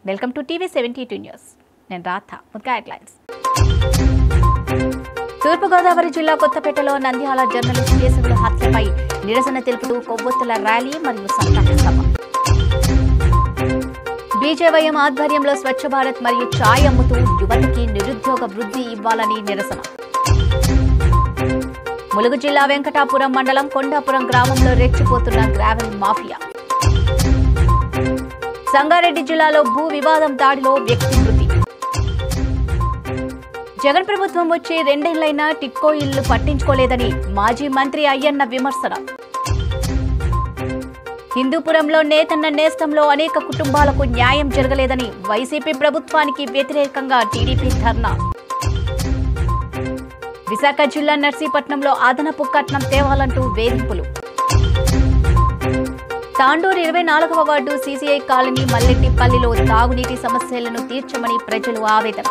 welcome to TV seventy two news నేను Radha ముద్గా headlines తూర్పుగోదావరి జిల్లా కొత్తపేటలో నంద్యాల జర్నలిస్ట్ కేసుల హత్యపై నిరసన తెలుపుతూ కొవ్వొత్తుల ర్యాలీ మరియు సంతాప సభ బీజేవైఎం ఆధ్వర్యంలో స్వచ్ఛ భారత్ మరియు ఛాయ్ అమ్ముతూ యువతికి నిరుద్యోగ వృద్ధి ఇవ్వాలని నిరసన ములుగు జిల్లా వెంకటాపురం మండలం కొండాపురం గ్రామంలో రెచ్చిపోతున్న గ్రావెల్ మాఫియా సంగారెడ్డి జిల్లాలో భూ వివాదం దాడిలో వ్యక్తి మృతి జగన్ ప్రభుత్వం వచ్చి రెండేళ్లైనా టిక్కో ఇల్లు పట్టించుకోలేదని మాజీ మంత్రి అయ్యన్న విమర్శన హిందూపురంలో నేతన్న నేస్తంలో అనేక కుటుంబాలకు న్యాయం జరగలేదని వైసీపీ ప్రభుత్వానికి వ్యతిరేకంగా టీడీపీ ధర్నా విశాఖ జిల్లా నర్సీపట్నంలో అదనపు కట్నం తేవాలంటూ వేధింపులు తాండూరు ఇరవై నాలుగవ వార్డు సీసీఐ కాలనీ మల్లెట్టిపల్లిలో తాగునీటి సమస్యలను తీర్చమని ప్రజలు ఆవేదన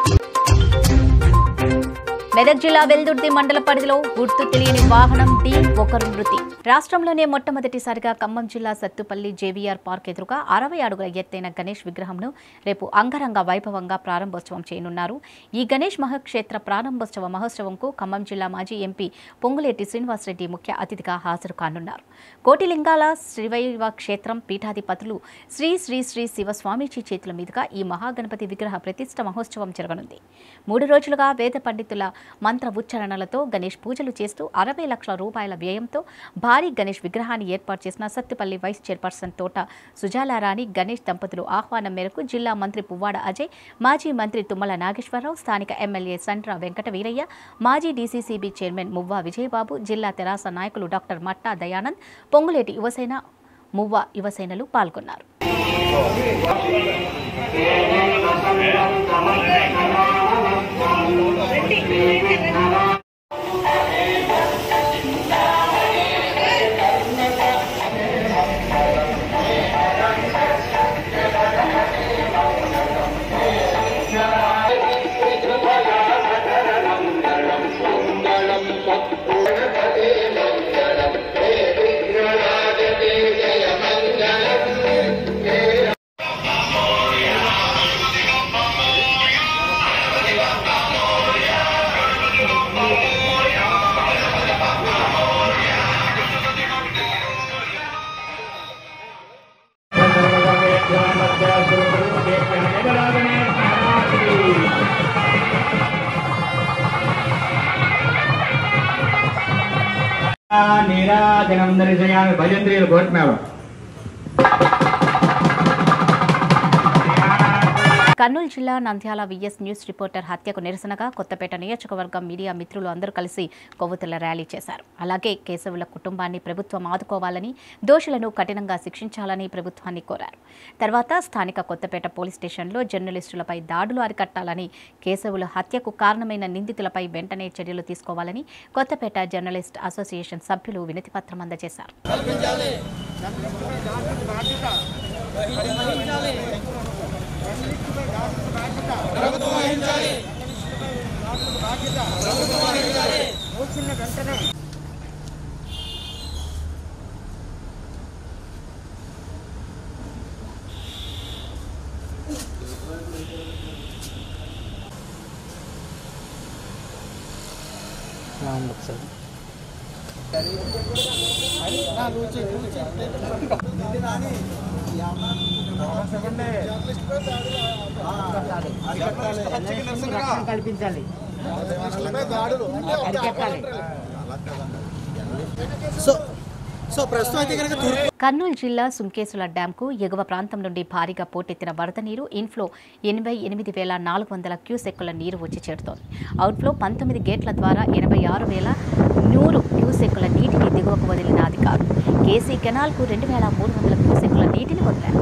మెదక్ జిల్లా వెల్దుర్తి మండల పరిధిలో గుర్తు తెలియని వాహనం ఢీ ఒకరు మృతి రాష్ట్రంలోనే మొట్టమొదటిసారిగా ఖమ్మం జిల్లా సత్తుపల్లి జేవీఆర్ పార్క్ ఎదురుగా అరవై అడుగుల ఎత్తైన గణేష్ విగ్రహంను రేపు అంగరంగ వైభవంగా ప్రారంభోత్సవం చేయనున్నారు ఈ గణేష్ మహాక్షేత్ర ప్రారంభోత్సవ మహోత్సవంకు ఖమ్మం జిల్లా మాజీ ఎంపీ పొంగులేటి శ్రీనివాసరెడ్డి ముఖ్య అతిథిగా హాజరు కానున్నారు కోటిలింగాల శ్రీవైవ క్షేత్రం పీఠాధిపతులు శ్రీ శ్రీ శ్రీ శివస్వామీజీ చేతుల మీదుగా ఈ మహాగణపతి విగ్రహ ప్రతిష్ట మహోత్సవం జరగనుంది మూడు రోజులుగా వేద పండితుల మంత్ర ఉచ్చారణలతో గణేష్ పూజలు చేస్తూ అరవై లక్షల రూపాయల వ్యయంతో భారీ గణేష్ విగ్రహాన్ని ఏర్పాటు చేసిన సత్తుపల్లి వైస్ చైర్పర్సన్ తోట సుజాలారాణి గణేష్ దంపతులు ఆహ్వానం మేరకు జిల్లా మంత్రి పువ్వాడ అజయ్ మాజీ మంత్రి తుమ్మల నాగేశ్వరరావు స్థానిక ఎమ్మెల్యే సండ్ర వెంకట వీరయ్య మాజీ డీసీసీబీ చైర్మన్ మువ్వా విజయబాబు జిల్లా తెరాస నాయకులు డాక్టర్ మట్టా దయానంద్ పొంగులేటి యువసేన మువ్వా యువసేనలు పాల్గొన్నారు నీరాజనం దర్శయామి భజంత్రీలు కోట్మేవ కర్నూలు జిల్లా నంద్యాల విఎస్ న్యూస్ రిపోర్టర్ హత్యకు నిరసనగా కొత్తపేట నియోజకవర్గం మీడియా మిత్రులు అందరూ కలిసి కొవ్వొత్తుల ర్యాలీ చేశారు అలాగే కేశవుల కుటుంబాన్ని ప్రభుత్వం ఆదుకోవాలని దోషులను కఠినంగా శిక్షించాలని ప్రభుత్వాన్ని కోరారు తర్వాత స్థానిక కొత్తపేట పోలీస్ స్టేషన్లో జర్నలిస్టులపై దాడులు అరికట్టాలని కేశవుల హత్యకు కారణమైన నిందితులపై వెంటనే చర్యలు తీసుకోవాలని కొత్తపేట జర్నలిస్ట్ అసోసియేషన్ సభ్యులు వినతిపత్రం అందజేశారు కల్పించాలి సో సో ప్రస్తుతం అయితే కనుక తూర్పు కర్నూలు జిల్లా సుంకేసుల డ్యాంకు ఎగువ ప్రాంతం నుండి భారీగా పోటెత్తిన వరద నీరు ఇన్ఫ్లో ఎనభై ఎనిమిది వేల నాలుగు వందల క్యూసెక్కుల నీరు వచ్చి చేరుతోంది అవుట్ఫ్లో పంతొమ్మిది గేట్ల ద్వారా ఎనభై ఆరు వేల నూరు క్యూసెక్కుల నీటిని దిగువకు వదిలిన అధికారులు కేసీ కెనాల్కు రెండు వేల మూడు వందల క్యూసెక్కుల నీటిని వదిలారు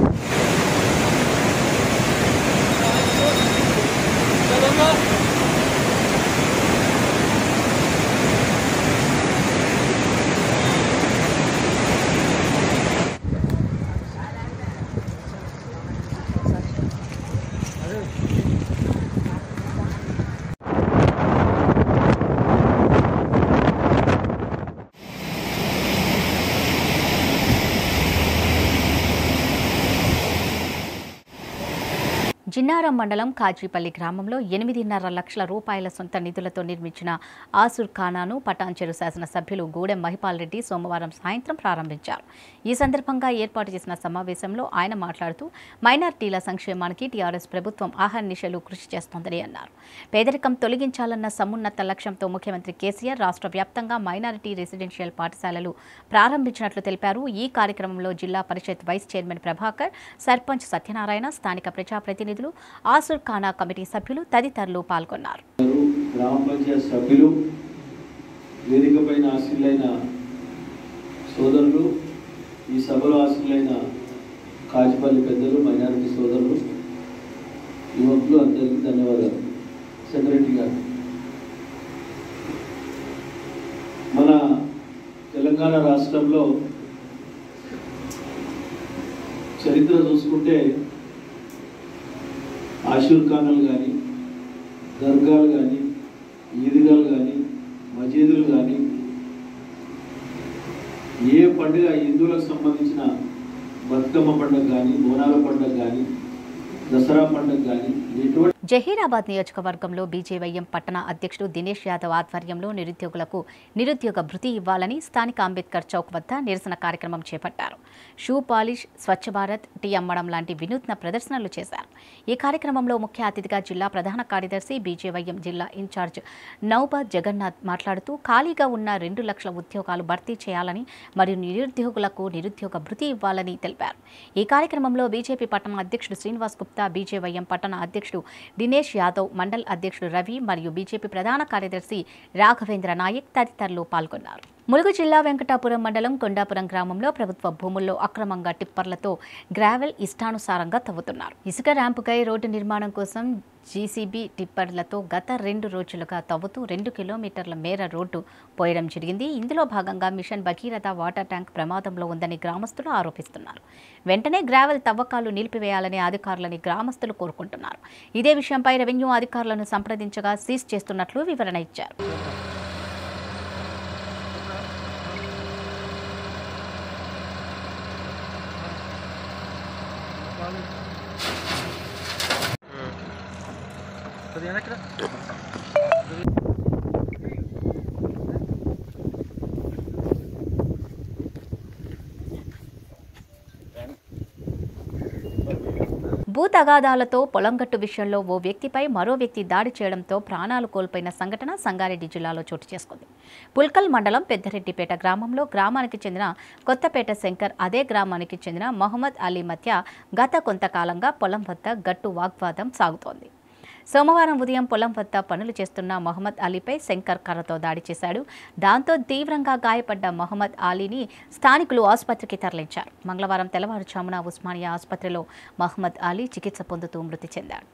జిన్నారం మండలం కాజీపల్లి గ్రామంలో ఎనిమిదిన్నర లక్షల రూపాయల సొంత నిధులతో నిర్మించిన ఆసుర్ ఖానాను పటాన్చెరు శాసనసభ్యులు గూడెం మహిపాల్ రెడ్డి సోమవారం సాయంత్రం ప్రారంభించారు ఈ సందర్భంగా ఏర్పాటు చేసిన సమావేశంలో ఆయన మాట్లాడుతూ మైనార్టీల సంక్షేమానికి టీఆర్ఎస్ ప్రభుత్వం ఆహర్నిశలు కృషి చేస్తోందని అన్నారు పేదరికం తొలగించాలన్న సమున్నత లక్ష్యంతో ముఖ్యమంత్రి కేసీఆర్ రాష్ట్ర వ్యాప్తంగా మైనారిటీ రెసిడెన్షియల్ పాఠశాలలు ప్రారంభించినట్లు తెలిపారు ఈ కార్యక్రమంలో జిల్లా పరిషత్ వైస్ చైర్మన్ ప్రభాకర్ సర్పంచ్ సత్యనారాయణ స్థానిక ప్రజాప్రతినిధులు ఆసుర్ ఖానా కమిటీ సభ్యులు తదితరులు పాల్గొన్నారు గారు, గ్రామ పంచాయత్ సభ్యులు వేదిక పైన ఆశీలైన సోదరులు ఈ సభలో ఆశీలైన కాజిపల్లి పెద్దలు మైనారిటీ సోదరులు యువకులు అందరికీ ధన్యవాదాలు సెక్రటరీ గారు మన తెలంగాణ రాష్ట్రంలో చరిత్ర చూసుకుంటే ఆషూర్ ఖానాలు కానీ దర్గాలు కానీ ఈద్గాలు కానీ మసీదులు కానీ ఏ పండుగ హిందువులకు సంబంధించిన బతుకమ్మ పండుగ కానీ బోనాల పండుగ కానీ దసరా పండుగ కానీ ఎటువంటి జహీరాబాద్ నియోజకవర్గంలో బీజేవైఎం పట్టణ అధ్యక్షుడు దినేష్ యాదవ్ ఆధ్వర్యంలో నిరుద్యోగులకు నిరుద్యోగ భృతి ఇవ్వాలని స్థానిక అంబేద్కర్ చౌక్ వద్ద నిరసన కార్యక్రమం చేపట్టారు shoe polish Swachh Bharat tea అమ్మడం లాంటి వినూత్న ప్రదర్శనలు చేశారు ఈ కార్యక్రమంలో ముఖ్య అతిథిగా జిల్లా ప్రధాన కార్యదర్శి బీజేవైఎం జిల్లా ఇన్ఛార్జ్ నౌబాద్ జగన్నాథ్ మాట్లాడుతూ ఖాళీగా ఉన్న రెండు లక్షల ఉద్యోగాలు భర్తీ చేయాలని మరియు నిరుద్యోగులకు నిరుద్యోగ భృతి ఇవ్వాలని తెలిపారు ఈ కార్యక్రమంలో బీజేపీ పట్టణ అధ్యక్షుడు శ్రీనివాస్ గుప్తా బీజేవైఎం పట్టణ అధ్యక్షుడు దినేష్ యాదవ్ మండల్ అధ్యక్షుడు రవి మరియు బీజేపీ ప్రధాన కార్యదర్శి రాఘవేంద్ర నాయక్ తదితరులు పాల్గొన్నారు ములుగు జిల్లా వెంకటాపురం మండలం కొండాపురం గ్రామంలో ప్రభుత్వ భూముల్లో అక్రమంగా టిప్పర్లతో గ్రావెల్ ఇష్టానుసారంగా తవ్వుతున్నారు ఇసుక ర్యాంపుకై రోడ్డు నిర్మాణం కోసం జీసీబీ టిప్పర్లతో గత రెండు రోజులుగా తవ్వుతూ రెండు కిలోమీటర్ల మేర రోడ్డు పోయడం జరిగింది ఇందులో భాగంగా మిషన్ భగీరథ వాటర్ ట్యాంక్ ప్రమాదంలో ఉందని గ్రామస్తులు ఆరోపిస్తున్నారు వెంటనే గ్రావెల్ తవ్వకాలు నిలిపివేయాలని అధికారులని గ్రామస్తులు కోరుకుంటున్నారు ఇదే విషయంపై రెవెన్యూ అధికారులను సంప్రదించగా సీజ్ చేస్తున్నట్లు వివరణ ఇచ్చారు భూ తగాదాలతో పొలంగట్టు విషయంలో ఓ వ్యక్తిపై మరో వ్యక్తి దాడి చేయడంతో ప్రాణాలు కోల్పోయిన సంఘటన సంగారెడ్డి జిల్లాలో చోటు చేసుకుంది పుల్కల్ మండలం పెద్దరెడ్డిపేట గ్రామంలో గ్రామానికి చెందిన కొత్తపేట శంకర్ అదే గ్రామానికి చెందిన మహమ్మద్ అలీ మధ్య గత కొంతకాలంగా పొలం వద్ద గట్టు వాగ్వాదం సాగుతోంది సోమవారం ఉదయం పొలం వద్ద పనులు చేస్తున్న మహమ్మద్ అలీపై శంకర్ కర్రతో దాడి చేశాడు దాంతో తీవ్రంగా గాయపడ్డ మహమ్మద్ అలీని స్థానికులు ఆసుపత్రికి తరలించారు మంగళవారం తెల్లవారుజామున ఉస్మానియా ఆసుపత్రిలో మహమ్మద్ అలీ చికిత్స పొందుతూ మృతి చెందాడు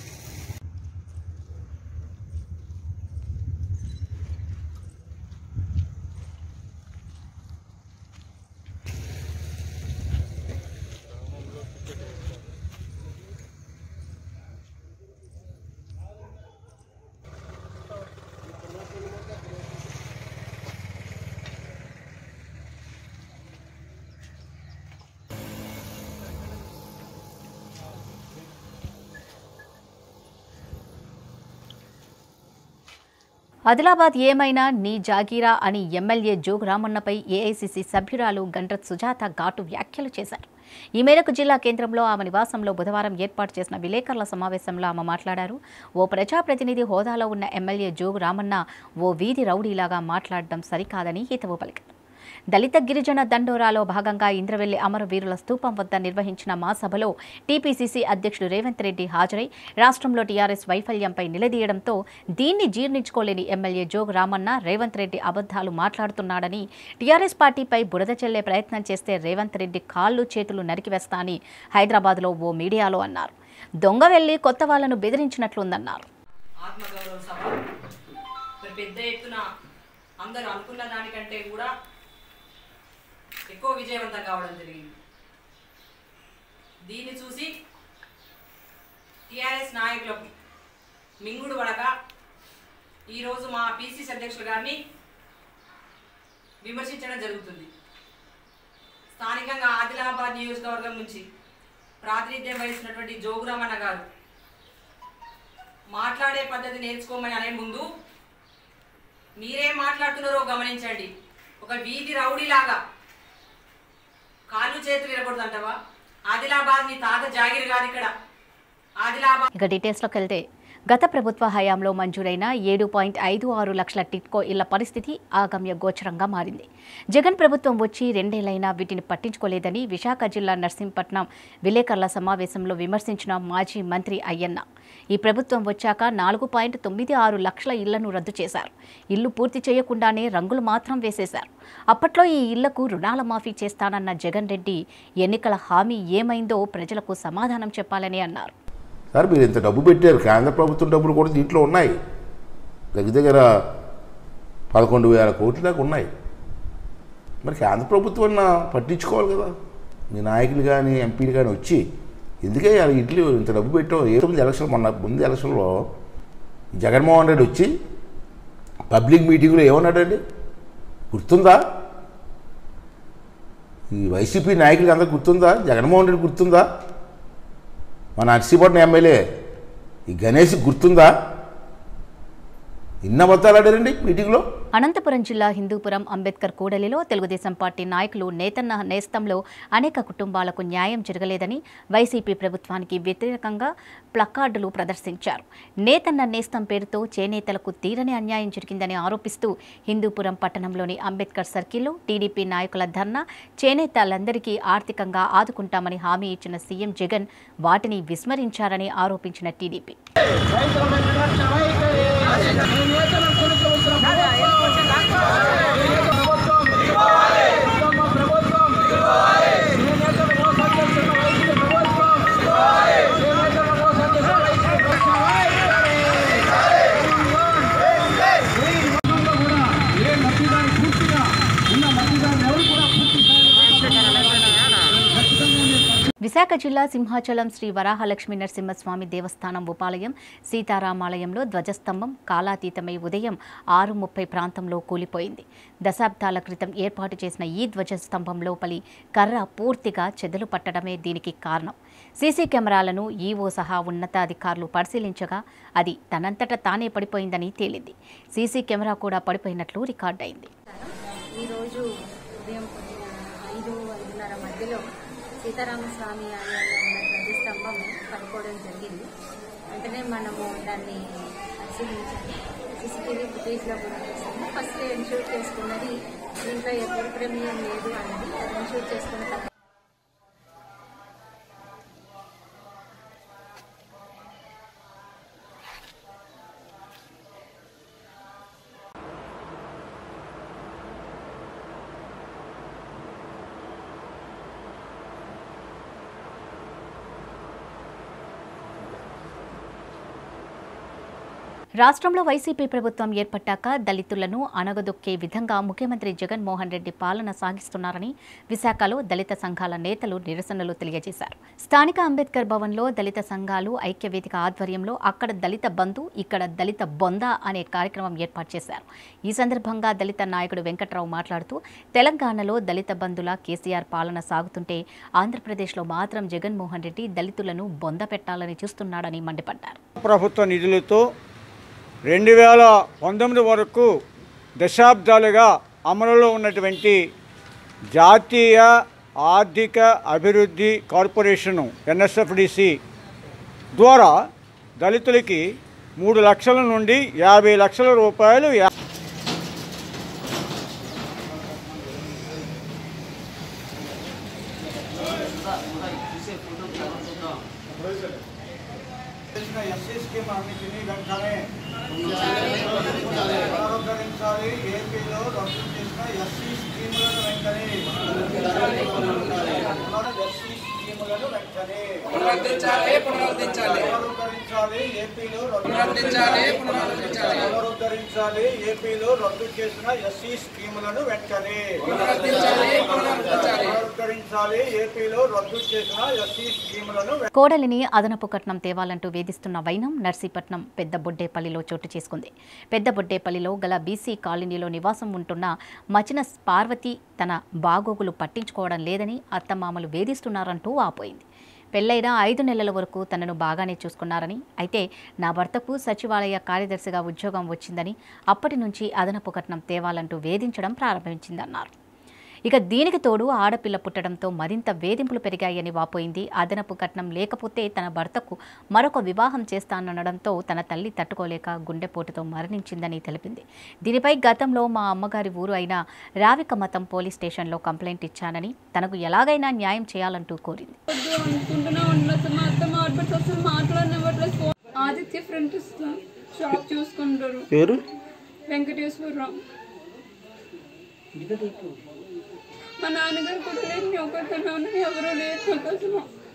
ఆదిలాబాద్ ఏమైనా నీ జాగీరా అని ఎమ్మెల్యే జోగు రామన్నపై ఏఐసీసీ సభ్యురాలు గండ్రత్ సుజాత ఘాటు వ్యాఖ్యలు చేశారు ఈ మేరకు జిల్లా కేంద్రంలో ఆమె నివాసంలో బుధవారం ఏర్పాటు చేసిన విలేకరుల సమావేశంలో ఆమె మాట్లాడారు ఓ ప్రజాప్రతినిధి హోదాలో ఉన్న ఎమ్మెల్యే జోగు రామన్న ఓ వీధి రౌడీలాగా మాట్లాడడం సరికాదని హితవు పలికారు దళిత గిరిజన దండోరాలో భాగంగా ఇంద్రవెల్లి అమరవీరుల స్తూపం వద్ద నిర్వహించిన మా సభలో టీపీసీసీ అధ్యక్షుడు రేవంత్ రెడ్డి హాజరై రాష్ట్రంలో టీఆర్ఎస్ వైఫల్యంపై నిలదీయడంతో దీన్ని జీర్ణించుకోలేని ఎమ్మెల్యే జోగు రామన్న రేవంత్ రెడ్డి అబద్ధాలు మాట్లాడుతున్నాడని టీఆర్ఎస్ పార్టీపై బురద చల్లే ప్రయత్నం చేస్తే రేవంత్ రెడ్డి కాళ్ళు చేతులు నరికివేస్తా అని హైదరాబాద్లో ఓ మీడియాలో అన్నారు దొంగ వెళ్లి కొత్త వాళ్లను బెదిరించినట్లుందన్నారు ఆత్మగౌరవ సభ మరి పెద్ద ఎత్తున అందరూ అనుకున్న దానికంటే కూడా ఎక్కువ విజయవంతం కావడం జరిగింది దీన్ని చూసి టిఆర్ఎస్ నాయకులకు మింగుడు పడక ఈరోజు మా పిసిసి అధ్యక్షులు గారిని విమర్శించడం జరుగుతుంది స్థానికంగా ఆదిలాబాద్ నియోజకవర్గం నుంచి ప్రాతినిధ్యం వహిస్తున్నటువంటి జోగురామన్న గారు మాట్లాడే పద్ధతి నేర్చుకోమని అనే ముందు మీరేం మాట్లాడుతున్నారో గమనించండి ఒక వీధి రౌడీలాగా కాళ్ళు చేతులు విరగొడుతుంటావా ఆదిలాబాద్ మీ తాత జాగిరి కాదు ఇక్కడ ఆదిలాబాద్ ఇక డీటెయిల్స్లోకి వెళ్తే గత ప్రభుత్వ హయాంలో మంజూరైన ఏడు పాయింట్ ఐదు ఆరు లక్షల టిట్కో ఇళ్ల పరిస్థితి ఆగమ్య గోచరంగా మారింది జగన్ ప్రభుత్వం వచ్చి రెండేళ్లైనా వీటిని పట్టించుకోలేదని విశాఖ జిల్లా నర్సింపట్నం విలేకరుల సమావేశంలో విమర్శించిన మాజీ మంత్రి అయ్యన్న ఈ ప్రభుత్వం వచ్చాక నాలుగు పాయింట్ తొమ్మిది ఆరు లక్షల ఇళ్లను రద్దు చేశారు ఇల్లు పూర్తి చేయకుండానే రంగులు మాత్రం వేసేశారు అప్పట్లో ఈ ఇళ్లకు రుణాల మాఫీ చేస్తానన్న జగన్ రెడ్డి ఎన్నికల హామీ ఏమైందో ప్రజలకు సమాధానం చెప్పాలని అన్నారు సార్ మీరు ఇంత డబ్బు పెట్టారు కేంద్ర ప్రభుత్వం డబ్బులు కూడా దీంట్లో ఉన్నాయి దగ్గర దగ్గర పదకొండు వేల కోట్ల దాకా ఉన్నాయి మరి కేంద్ర ప్రభుత్వం అన్న పట్టించుకోవాలి కదా మీ నాయకులు కానీ ఎంపీలు కానీ వచ్చి ఎందుకే అలా ఇడ్లీ ఇంత డబ్బు పెట్టావు ఏ తొమ్మిది ఎలక్షన్ మొన్న ముందు ఎలక్షన్లో జగన్మోహన్ రెడ్డి వచ్చి పబ్లిక్ మీటింగ్లో ఏమన్నాడండి గుర్తుందా ఈ వైసీపీ నాయకులకి అందరికి గుర్తుందా జగన్మోహన్ రెడ్డి గుర్తుందా మన నర్సీపట్నం ఎమ్మెల్యే ఈ గణేష్ గుర్తుందా ఇన్న అబద్ధాలు ఆడారండి మీటింగ్లో అనంతపురం జిల్లా హిందూపురం అంబేద్కర్ కూడలిలో తెలుగుదేశం పార్టీ నాయకులు నేతన్న నేస్తంలో అనేక కుటుంబాలకు న్యాయం జరగలేదని వైసీపీ ప్రభుత్వానికి వ్యతిరేకంగా ప్లకార్డులు ప్రదర్శించారు నేతన్న నేస్తం పేరుతో చేనేతలకు తీరని అన్యాయం జరిగిందని ఆరోపిస్తూ హిందూపురం పట్టణంలోని అంబేద్కర్ సర్కిల్లో టీడీపీ నాయకుల ధర్నా చేనేతలందరికీ ఆర్థికంగా ఆదుకుంటామని హామీ ఇచ్చిన సీఎం జగన్ వాటిని విస్మరించారని ఆరోపించిన టీడీపీ విశాఖ జిల్లా సింహాచలం శ్రీ వరాహలక్ష్మీ నరసింహస్వామి దేవస్థానం ఉపాలయం సీతారామాలయంలో ధ్వజస్తంభం కాలాతీతమై ఉదయం ఆరు ముప్పై ప్రాంతంలో కూలిపోయింది దశాబ్దాల క్రితం ఏర్పాటు చేసిన ఈ ధ్వజస్తంభం లోపలి కర్ర పూర్తిగా చెదలు పట్టడమే దీనికి కారణం సీసీ కెమెరాలను ఈవో సహా ఉన్నతాధికారులు పరిశీలించగా అది తనంతట తానే పడిపోయిందని తేలింది సీసీ కెమెరా కూడా పడిపోయినట్లు రికార్డైంది ఈరోజు ఉదయం ఐదు ఐదున్నర మధ్యలో సీతారామస్వామి ఆలయంలో ఉన్న ధ్వజస్తంభం పడిపోవడం జరిగింది వెంటనే మనము దాన్ని పరిశీలించాము సీసీటీవీ ఫుటేజ్లో కూడా చూసాము ఫస్ట్ ఎన్షూర్ చేసుకున్నది దీంట్లో ఎవరి ప్రమేయం లేదు అన్నది అది ఎన్షూర్ చేసుకున్న తర్వాత రాష్ట్రంలో వైసీపీ ప్రభుత్వం ఏర్పట్టాక దళితులను అణగదొక్కే విధంగా ముఖ్యమంత్రి జగన్మోహన్ రెడ్డి పాలన సాగిస్తున్నారని విశాఖలో దళిత సంఘాల నేతలు నిరసనలు తెలియజేశారు స్థానిక అంబేద్కర్ భవన్లో దళిత సంఘాలు ఐక్యవేదిక ఆధ్వర్యంలో అక్కడ దళిత బంధు ఇక్కడ దళిత బొంద అనే కార్యక్రమం ఏర్పాటు చేశారు ఈ సందర్భంగా దళిత నాయకుడు వెంకట్రావు మాట్లాడుతూ తెలంగాణలో దళిత బంధుల కేసీఆర్ పాలన సాగుతుంటే ఆంధ్రప్రదేశ్లో మాత్రం జగన్మోహన్ రెడ్డి దళితులను బొంద పెట్టాలని చూస్తున్నాడని మండిపడ్డారు ప్రభుత్వ నిధులతో రెండు వేల పంతొమ్మిది వరకు దశాబ్దాలుగా అమలులో ఉన్నటువంటి జాతీయ ఆర్థిక అభివృద్ధి కార్పొరేషను ఎన్ఎస్ఎఫ్డిసి ద్వారా దళితులకి మూడు లక్షల నుండి యాభై లక్షల రూపాయలు యా- చేసిన ఎస్సీ స్కీమ్ అన్నింటినీ వెంటనే పునరుద్ధరించాలి ఏపీలో రద్దు చేసిన ఎస్సీ స్కీములను వెంటనే ఎస్సీ స్కీములను వెంటనే పునరుద్ధరించాలి పునరుద్ధరించాలి పునరుద్ధరించాలి ఏపీలో రద్దు- పునరుద్ధరించాలి పునరుద్ధరించాలి పునరుద్ధరించాలి ఏపీలో రద్దు చేసిన ఎస్సీ స్కీములను వెంటనే పునరుద్ధరించాలి పునరుద్ధరించాలి పునరుద్ధరించాలి ఏపీలో రద్దు చేసిన ఎస్సీ స్కీములను వెంటనే కోడలిని అదనపు కట్నం తేవాలంటూ వేధిస్తున్న వైనం నర్సీపట్నం పెద్ద బొడ్డేపల్లిలో చోటు చేసుకుంది పెద్ద బొడ్డేపల్లిలో గల బీసీ కాలనీలో నివాసం ఉంటున్న మచిన పార్వతి తన బాగోగులు పట్టించుకోవడం లేదని అత్తమామలు వేధిస్తున్నారంటూ వాపోయింది పెళ్ళైన ఐదు నెలల వరకు తనను బాగానే చూసుకున్నారని అయితే నా భర్తకు సచివాలయ కార్యదర్శిగా ఉద్యోగం వచ్చిందని అప్పటి నుంచి అదనపు కట్నం తేవాలంటూ వేధించడం ప్రారంభించిందన్నారు ఇక దీనికి తోడు ఆడపిల్ల పుట్టడంతో మరింత వేధింపులు పెరిగాయని వాపోయింది అదనపు కట్నం లేకపోతే తన భర్తకు మరొక వివాహం చేస్తాననడంతో తన తల్లి తట్టుకోలేక గుండెపోటుతో మరణించిందని తెలిపింది దీనిపై గతంలో మా అమ్మగారి ఊరు అయిన రావికమతం పోలీస్ స్టేషన్లో కంప్లైంట్ ఇచ్చానని తనకు ఎలాగైనా న్యాయం చేయాలంటూ కోరింది వద్దు అనుకుంటూనే ఉండలేదు మా అత్త మాట్లాడితే అసలు మాట్లాడనివ్వట్లేదు ఫోన్ ఆదిత్య ఫ్రెండ్స్ షాప్ చూసుకుంటారు పేరు వెంకటేశ్వరరావు మా నాన్నగారు కూడా లేరు నేను ఒకరితోనే ఉన్నాను ఎవరూ లేరు నాకు అసలు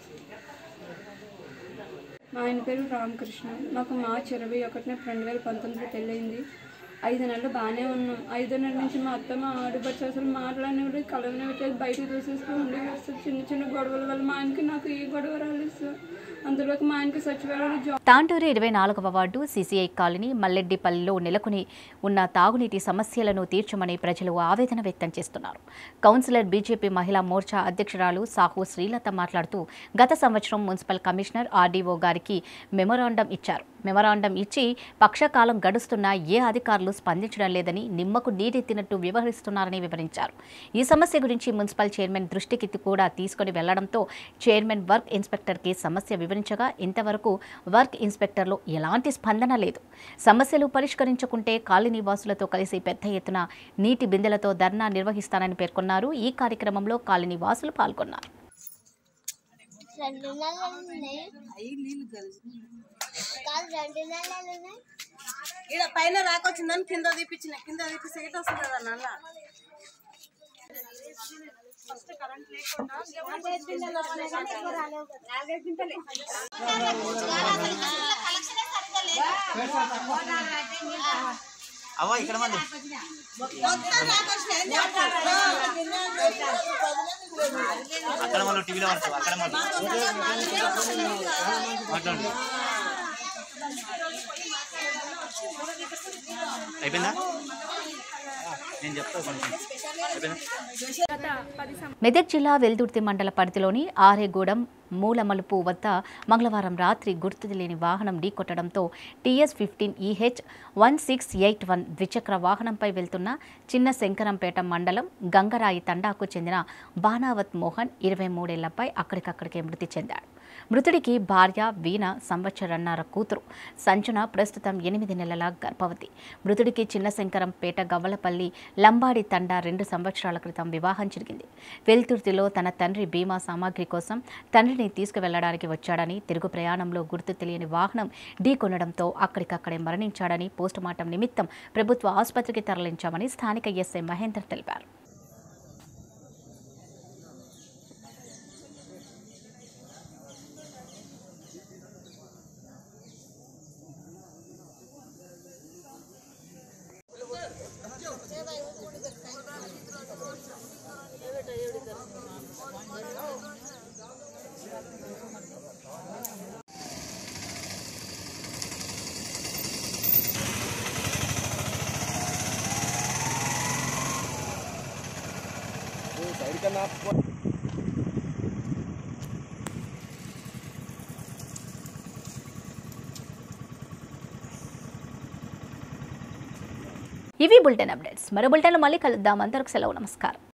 మా ఆయన పేరు రామకృష్ణ నాకు మార్చి ఇరవై ఒకటిన రెండు వేల పంతొమ్మిదిలో పెళ్ళయింది ఐదు నెలలు బాగానే ఉన్నాం ఐదో నెలల నుంచి మా అత్త మా ఆడపడుచు అసలు మాట్లాడినవి కలవనివ్వట్లేదు బయటకు చూసేస్తూ ఉండేవి అసలు చిన్న చిన్న గొడవల వల్ల మా ఆయనకి నాకు ఏ గొడవ రాలేదు సార్ అందులోకి మా ఆయనకి సచివాలయంలో జాబ్ తాండూరు ఇరవై నాలుగవ వార్డు సీసీఐ కాలనీ మల్లెడ్డిపల్లిలో నెలకొని ఉన్న తాగునీటి సమస్యలను తీర్చమని ప్రజలు ఆవేదన వ్యక్తం చేస్తున్నారు కౌన్సిలర్ బీజేపీ మహిళా మోర్చా అధ్యక్షురాలు సాహు శ్రీలత మాట్లాడుతూ గత సంవత్సరం మున్సిపల్ కమిషనర్ ఆర్డీఓ గారికి మెమొరాండం ఇచ్చారు మెమొరాండం ఇచ్చి పక్షకాలం గడుస్తున్నా ఏ అధికారులు స్పందించడం లేదని నిమ్మకు నీరెత్తినట్టు వ్యవహరిస్తున్నారని వివరించారు ఈ సమస్య గురించి మున్సిపల్ చైర్మన్ దృష్టికి కూడా తీసుకుని వెళ్లడంతో చైర్మన్ వర్క్ ఇన్స్పెక్టర్కి సమస్య వివరించగా ఇంతవరకు వర్క్ ఇన్స్పెక్టర్లు ఎలాంటి స్పందన లేదు సమస్యలు పరిష్కరించుకుంటే కాలనీ వాసులతో కలిసి పెద్ద ఎత్తున నీటి బిందెలతో ధర్నా నిర్వహిస్తానని పేర్కొన్నారు ఈ కార్యక్రమంలో కాలనీ వాసులు పాల్గొన్నారు రెండు నెలలు ఉన్నాయి కాదు రెండు నెలలు ఉన్నాయి ఈడ పైన రాకొచ్చిందని కింద తీపిచ్చిన కింద తీపి సీట్ వస్తుంది కదా నల్ల అవ్వ ఇక్కడ మళ్ళీ అక్కడ మళ్ళీ టీవీలో పడతావు అక్కడ మళ్ళీ మాట్లాడండి అయిపోయిందా నేను చెప్తా కొంచెం అయిపోయిందా మెదక్ జిల్లా వెల్దుర్తి మండల పరిధిలోని ఆరేగూడెం మూలమలుపు వద్ద మంగళవారం రాత్రి గుర్తు తెలియని వాహనం ఢీకొట్టడంతో TS fifteen EH one six eight one ద్విచక్ర వాహనంపై వెళ్తున్న చిన్న శంకరంపేట మండలం గంగరాయి తండాకు చెందిన బానావత్ మోహన్ ఇరవై మూడేళ్లపై అక్కడికక్కడికే మృతి చెందాడు మృతుడికి భార్య వీణ సంవత్సరన్నర కూతురు సంచన ప్రస్తుతం ఎనిమిది నెలల గర్భవతి మృతుడికి చిన్న శంకరంపేట గవ్వలపల్లి లంబాడి తండా రెండు సంవత్సరాల క్రితం వివాహం జరిగింది వెల్తుర్తిలో తన తండ్రి బీమా సామాగ్రి కోసం తండ్రిని తీసుకువెళ్లడానికి వచ్చాడని తిరుగు ప్రయాణంలో గుర్తు తెలియని వాహనం ఢీకొనడంతో అక్కడికక్కడే మరణించాడని పోస్టుమార్టం నిమిత్తం ప్రభుత్వ ఆసుపత్రికి తరలించామని స్థానిక ఎస్ఐ మహేందర్ తెలిపారు సైడ్ కన్నా ఇవి బులెటిన్ అప్డేట్స్ మరో బులెటిన్లో మళ్ళీ కలుద్దాం అందరికి సెలవు నమస్కారం